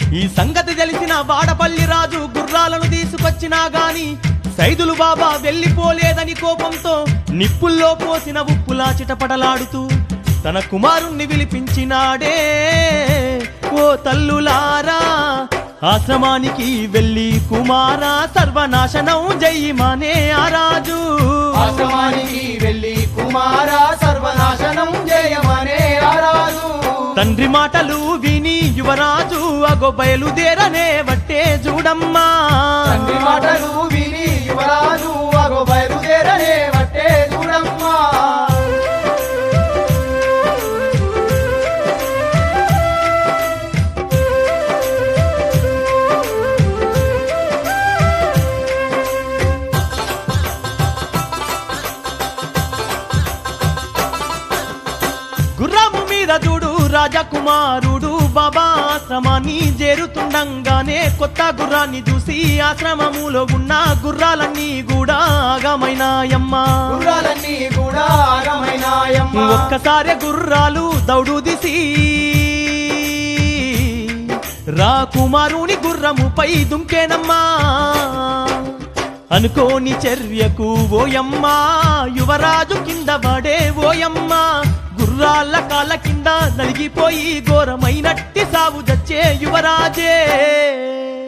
ఈ సంగతి తెలిసిన వాడపల్లి రాజు గుర్రాలను తీసుకొచ్చినా గాని సైదులు బాబా వెళ్ళిపోలేదని కోపంతో నిప్పుల్లో పోసిన ఉప్పులా చిటపటలాడుతూ తన కుమారుణ్ణి విలిపించినాడే ఓ తల్లులారా ఆశ్రమానికి వెళ్ళి కుమారా సర్వనాశనం జయ్యమానే ఆ రాజు ఆశ్రమానికి వెళ్ళి కుమార సర్వనాశనం చేయమనే ఆ రాజు తండ్రి మాటలు విని యువరాజు అగో బయలుదేరనే వట్టే చూడమ్మా తండ్రి మాటలు విని యువరాజు అగో బయలుదేరనే వట్టే చూడమ్మా గుర్రము మీద చూడు రాజకుమారుడు బాబా ఆశ్రమాన్ని చేరుతుండంగానే కొత్త గుర్రాన్ని చూసి ఆశ్రమములో ఉన్న గుర్రాలన్నీ కూడా ఆగమైనాయమ్మా గుర్రాలన్నీ కూడా ఆగమైనాయమ్మ ఒక్కసారి గుర్రాలు దౌడు దిసి రా కుమారుని గుర్రముపై దుంకేనమ్మా అనుకోని చర్యకు ఓయమ్మా యువరాజు కింద పడే ఓయమ్మా గుర్రాల కాళ్ళ కింద నలిగిపోయి ఘోరమైనట్టి సాగు దచ్చే యువరాజే